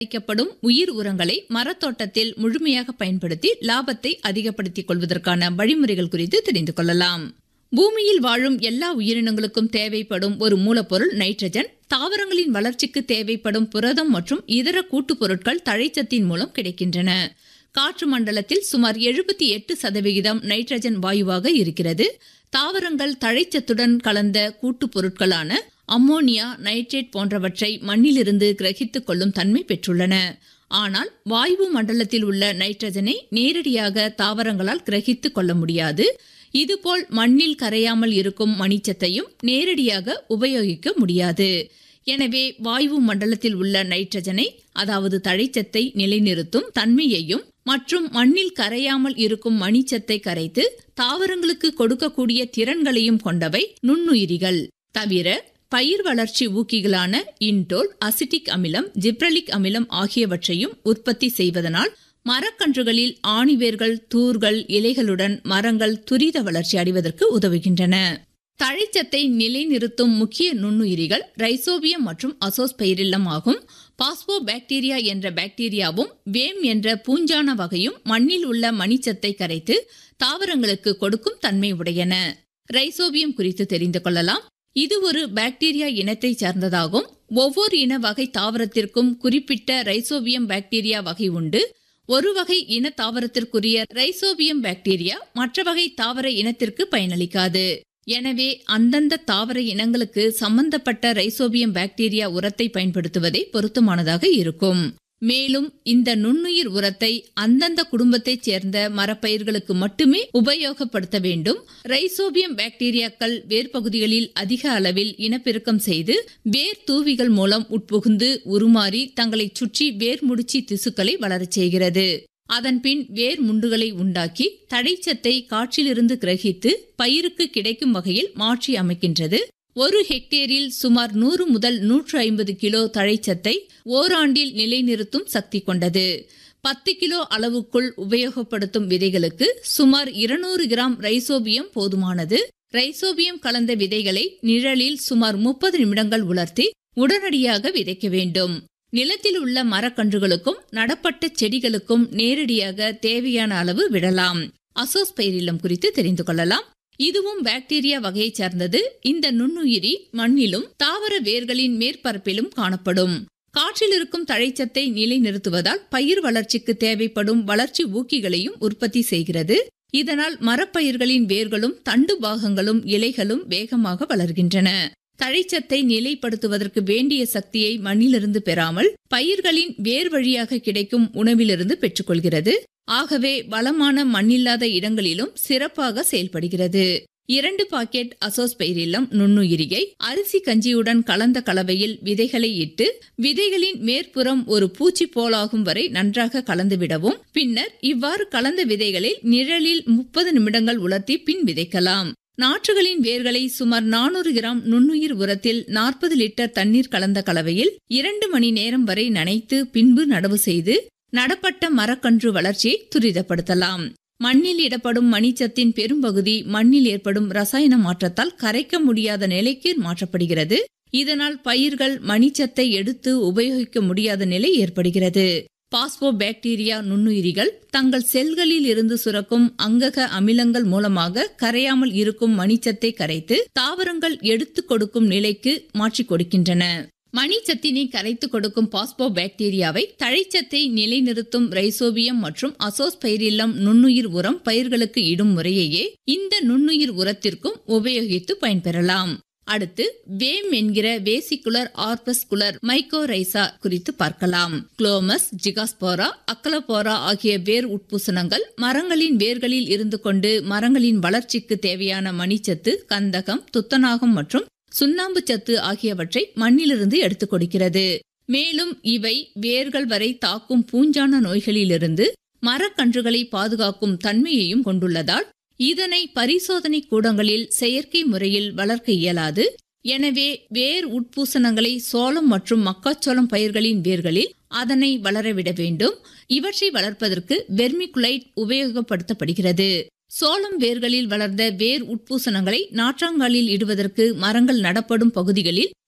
தயாரிக்கப்படும் உயிர் உரங்களை மரத்தோட்டத்தில் முழுமையாக பயன்படுத்தி லாபத்தை அதிகப்படுத்திக் கொள்வதற்கான வழிமுறைகள் குறித்து தெரிந்து கொள்ளலாம் பூமியில் வாழும் எல்லா உயிரினங்களுக்கும் தேவைப்படும் ஒரு மூலப்பொருள் நைட்ரஜன் தாவரங்களின் வளர்ச்சிக்கு தேவைப்படும் புரதம் மற்றும் இதர கூட்டுப் பொருட்கள் தழைச்சத்தின் மூலம் கிடைக்கின்றன காற்று மண்டலத்தில் சுமார் எழுபத்தி எட்டு சதவிகிதம் நைட்ரஜன் வாயுவாக இருக்கிறது தாவரங்கள் தழைச்சத்துடன் கலந்த கூட்டுப் பொருட்களான அம்மோனியா நைட்ரேட் போன்றவற்றை மண்ணிலிருந்து கிரகித்துக் கொள்ளும் தன்மை பெற்றுள்ளன ஆனால் வாயு மண்டலத்தில் உள்ள நைட்ரஜனை நேரடியாக தாவரங்களால் கிரகித்துக் கொள்ள முடியாது இதுபோல் மண்ணில் கரையாமல் இருக்கும் மணிச்சத்தையும் நேரடியாக உபயோகிக்க முடியாது எனவே வாயு மண்டலத்தில் உள்ள நைட்ரஜனை அதாவது தழைச்சத்தை நிலைநிறுத்தும் தன்மையையும் மற்றும் மண்ணில் கரையாமல் இருக்கும் மணிச்சத்தை கரைத்து தாவரங்களுக்கு கொடுக்கக்கூடிய திறன்களையும் கொண்டவை நுண்ணுயிரிகள் தவிர பயிர் வளர்ச்சி ஊக்கிகளான இன்டோல் அசிட்டிக் அமிலம் ஜிப்ரலிக் அமிலம் ஆகியவற்றையும் உற்பத்தி செய்வதனால் மரக்கன்றுகளில் ஆணிவேர்கள் தூர்கள் இலைகளுடன் மரங்கள் துரித வளர்ச்சி அடைவதற்கு உதவுகின்றன தழைச்சத்தை நிலைநிறுத்தும் முக்கிய நுண்ணுயிரிகள் ரைசோபியம் மற்றும் அசோஸ்பைரில்லம் ஆகும் பாஸ்போ பாக்டீரியா என்ற பாக்டீரியாவும் வேம் என்ற பூஞ்சான வகையும் மண்ணில் உள்ள மணிச்சத்தை கரைத்து தாவரங்களுக்கு கொடுக்கும் தன்மை உடையன ரைசோபியம் குறித்து தெரிந்து கொள்ளலாம் இது ஒரு பாக்டீரியா இனத்தை சார்ந்ததாகும் ஒவ்வொரு இன வகை தாவரத்திற்கும் குறிப்பிட்ட ரைசோபியம் பாக்டீரியா வகை உண்டு ஒரு வகை இன தாவரத்திற்குரிய ரைசோபியம் பாக்டீரியா மற்ற வகை தாவர இனத்திற்கு பயனளிக்காது எனவே அந்தந்த தாவர இனங்களுக்கு சம்பந்தப்பட்ட ரைசோபியம் பாக்டீரியா உரத்தை பயன்படுத்துவதே பொருத்தமானதாக இருக்கும் மேலும் இந்த நுண்ணுயிர் உரத்தை அந்தந்த குடும்பத்தைச் சேர்ந்த மரப்பயிர்களுக்கு மட்டுமே உபயோகப்படுத்த வேண்டும் ரைசோபியம் பாக்டீரியாக்கள் வேர்பகுதிகளில் அதிக அளவில் இனப்பெருக்கம் செய்து வேர் தூவிகள் மூலம் உட்புகுந்து உருமாறி தங்களை சுற்றி வேர் முடிச்சி திசுக்களை வளரச் செய்கிறது அதன்பின் வேர் முண்டுகளை உண்டாக்கி தடைச்சத்தை காற்றிலிருந்து கிரகித்து பயிருக்கு கிடைக்கும் வகையில் மாற்றி அமைக்கின்றது ஒரு ஹெக்டேரில் சுமார் நூறு முதல் நூற்று ஐம்பது கிலோ தழைச்சத்தை ஓராண்டில் நிலைநிறுத்தும் சக்தி கொண்டது பத்து கிலோ அளவுக்குள் உபயோகப்படுத்தும் விதைகளுக்கு சுமார் இருநூறு கிராம் ரைசோபியம் போதுமானது ரைசோபியம் கலந்த விதைகளை நிழலில் சுமார் முப்பது நிமிடங்கள் உலர்த்தி உடனடியாக விதைக்க வேண்டும் நிலத்தில் உள்ள மரக்கன்றுகளுக்கும் நடப்பட்ட செடிகளுக்கும் நேரடியாக தேவையான அளவு விடலாம் அசோஸ்பைரிலம் குறித்து தெரிந்து கொள்ளலாம் இதுவும் பாக்டீரியா வகையைச் சார்ந்தது இந்த நுண்ணுயிரி மண்ணிலும் தாவர வேர்களின் மேற்பரப்பிலும் காணப்படும் காற்றில் இருக்கும் தழைச்சத்தை நிலைநிறுத்துவதால் பயிர் வளர்ச்சிக்கு தேவைப்படும் வளர்ச்சி ஊக்கிகளையும் உற்பத்தி செய்கிறது இதனால் மரப்பயிர்களின் வேர்களும் தண்டு பாகங்களும் இலைகளும் வேகமாக வளர்கின்றன தழைச்சத்தை நிலைப்படுத்துவதற்கு வேண்டிய சக்தியை மண்ணிலிருந்து பெறாமல் பயிர்களின் வேர் வழியாக கிடைக்கும் உணவிலிருந்து பெற்றுக்கொள்கிறது ஆகவே வளமான மண்ணில்லாத இடங்களிலும் சிறப்பாக செயல்படுகிறது இரண்டு பாக்கெட் அசோஸ்பைரில்லம் நுண்ணுயிரியை அரிசி கஞ்சியுடன் கலந்த கலவையில் விதைகளை இட்டு விதைகளின் மேற்புறம் ஒரு பூச்சி போலாகும் வரை நன்றாக கலந்துவிடவும் பின்னர் இவ்வாறு கலந்த விதைகளில் நிழலில் முப்பது நிமிடங்கள் உலர்த்தி பின் விதைக்கலாம் நாற்றுகளின் வேர்களை சுமார் நானூறு கிராம் நுண்ணுயிர் உரத்தில் நாற்பது லிட்டர் தண்ணீர் கலந்த கலவையில் இரண்டு மணி நேரம் வரை நனைத்து பின்பு நடவு செய்து நடப்பட்ட மரக்கன்று வளர்ச்சியை துரிதப்படுத்தலாம் மண்ணில் இடப்படும் மணிச்சத்தின் பெரும்பகுதி மண்ணில் ஏற்படும் ரசாயன மாற்றத்தால் கரைக்க முடியாத நிலைக்கு மாற்றப்படுகிறது இதனால் பயிர்கள் மணிச்சத்தை எடுத்து உபயோகிக்க முடியாத நிலை ஏற்படுகிறது பாஸ்போ பாக்டீரியா நுண்ணுயிரிகள் தங்கள் செல்களில் இருந்து சுரக்கும் அங்கக அமிலங்கள் மூலமாக கரையாமல் இருக்கும் மணிச்சத்தை கரைத்து தாவரங்கள் எடுத்துக் கொடுக்கும் நிலைக்கு மாற்றிக் கொடுக்கின்றன மணிச்சத்தினை கரைத்து கொடுக்கும் பாஸ்போ பாக்டீரியாவை தழைச்சத்தை நிலைநிறுத்தும் ரைசோபியம் மற்றும் அசோஸ்பைரில்லம் நுண்ணுயிர் உரம் பயிர்களுக்கு இடும் முறையையே இந்த நுண்ணுயிர் உரத்திற்கும் உபயோகித்து பயன்பெறலாம் அடுத்து வேம் என்கிற வேசிகுலர் ஆர்பஸ்குலர் மைக்கோரைசா குறித்து பார்க்கலாம் குளோமஸ் ஜிகாஸ்போரா அக்கலபோரா ஆகிய வேர் உட்பூசணங்கள் மரங்களின் வேர்களில் இருந்து கொண்டு மரங்களின் வளர்ச்சிக்கு தேவையான மணிச்சத்து கந்தகம் துத்தநாகம் மற்றும் சுண்ணாம்பு சத்து ஆகியவற்றை மண்ணிலிருந்து எடுத்துக் கொடுக்கிறது மேலும் இவை வேர்கள் வரை தாக்கும் பூஞ்சான நோய்களிலிருந்து மரக்கன்றுகளை பாதுகாக்கும் தன்மையையும் கொண்டுள்ளதால் இதனை பரிசோதனை கூடங்களில் செயற்கை முறையில் வளர்க்க இயலாது எனவே வேர் உட்பூசணங்களை சோளம் மற்றும் மக்காச்சோளம் பயிர்களின் வேர்களில் அதனை வளரவிட வேண்டும் இவற்றை வளர்ப்பதற்கு வெர்மிகுலைட் உபயோகப்படுத்தப்படுகிறது சோளம் வேர்களில் வளர்ந்த வேர் உட்பூசணங்களை நாற்றாங்காலில் இடுவதற்கு மரங்கள் நடப்படும் பகுதிகளில்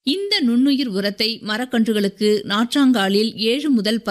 இந்த நுண்ணுயிர் உரத்தை மரக்கன்றுகளுக்கு நாற்றாங்காலில் ஏழு முதல்